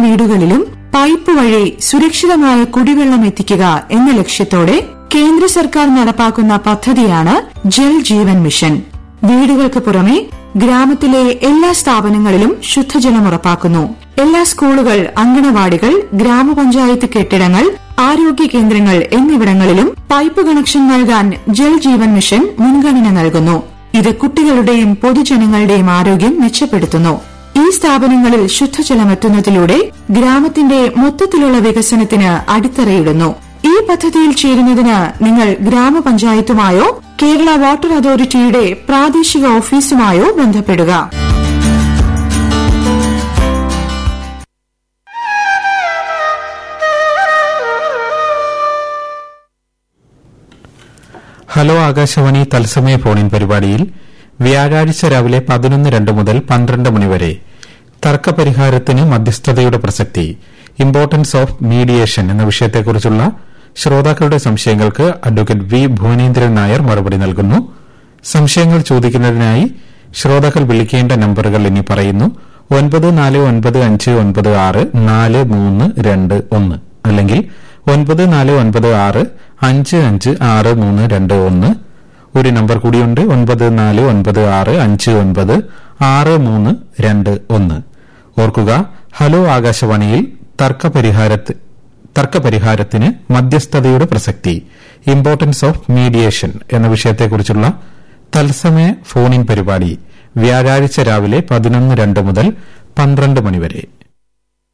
വീടുകളിലും പൈപ്പ് വഴി സുരക്ഷിതമായ കുടിവെള്ളം എത്തിക്കുക എന്ന ലക്ഷ്യത്തോടെ കേന്ദ്ര സർക്കാർ നടപ്പാക്കുന്ന പദ്ധതിയാണ് ജൽ ജീവൻ മിഷൻ വീടുകൾക്ക് പുറമെ ഗ്രാമത്തിലെ എല്ലാ സ്ഥാപനങ്ങളിലും ശുദ്ധജലം ഉറപ്പാക്കുന്നു എല്ലാ സ്കൂളുകൾ അങ്കണവാടികൾ ഗ്രാമപഞ്ചായത്ത് കെട്ടിടങ്ങൾ ആരോഗ്യ കേന്ദ്രങ്ങൾ എന്നിവിടങ്ങളിലും പൈപ്പ് കണക്ഷൻ നൽകാൻ ജൽ ജീവൻ മിഷൻ മുൻഗണന നൽകുന്നു ഇത് കുട്ടികളുടെയും പൊതുജനങ്ങളുടെയും ആരോഗ്യം മെച്ചപ്പെടുത്തുന്നു ഈ സ്ഥാപനങ്ങളിൽ ശുദ്ധജലം എത്തുന്നതിലൂടെ ഗ്രാമത്തിന്റെ മൊത്തത്തിലുള്ള വികസനത്തിന് അടിത്തറയിടുന്നു ഈ പദ്ധതിയിൽ ചേരുന്നതിന് നിങ്ങൾ ഗ്രാമപഞ്ചായത്തുമായോ കേരള വാട്ടർ അതോറിറ്റിയുടെ പ്രാദേശിക ഓഫീസുമായോ ബന്ധപ്പെടുക ഹലോ ആകാശവാണി തത്സമയ ഫോണിൻ പരിപാടിയിൽ വ്യാഴാഴ്ച രാവിലെ പതിനൊന്ന് രണ്ട് മുതൽ പന്ത്രണ്ട് മണിവരെ തർക്കപരിഹാരത്തിന് മധ്യസ്ഥതയുടെ പ്രസക്തി ഇമ്പോർട്ടൻസ് ഓഫ് മീഡിയേഷൻ എന്ന വിഷയത്തെക്കുറിച്ചുള്ള ശ്രോതാക്കളുടെ സംശയങ്ങൾക്ക് അഡ്വക്കേറ്റ് വി ഭുവനേന്ദ്രൻ നായർ മറുപടി നൽകുന്നു സംശയങ്ങൾ ചോദിക്കുന്നതിനായി ശ്രോതാക്കൾ വിളിക്കേണ്ട നമ്പറുകൾ ഇനി പറയുന്നു ഒൻപത് നാല് ഒൻപത് അഞ്ച് ഒൻപത് ആറ് നാല് മൂന്ന് രണ്ട് ഒന്ന് അല്ലെങ്കിൽ ഒൻപത് നാല് ഒൻപത് ആറ് അഞ്ച് അഞ്ച് ആറ് മൂന്ന് രണ്ട് ഒന്ന് ഒരു നമ്പർ കൂടിയുണ്ട് ഒൻപത് നാല് ഒൻപത് ആറ് അഞ്ച് ഒൻപത് ആറ് മൂന്ന് രണ്ട് ഒന്ന് ഓർക്കുക ഹലോ ആകാശവാണിയിൽ തർക്കപരിഹാരത്ത് തർക്കപരിഹാരത്തിന് മധ്യസ്ഥതയുടെ പ്രസക്തി ഇമ്പോർട്ടൻസ് ഓഫ് മീഡിയേഷൻ എന്ന വിഷയത്തെക്കുറിച്ചുള്ള തത്സമയ ഫോണിൻ പരിപാടി വ്യാഴാഴ്ച രാവിലെ പതിനൊന്ന് രണ്ട് മുതൽ പന്ത്രണ്ട് മണിവരെ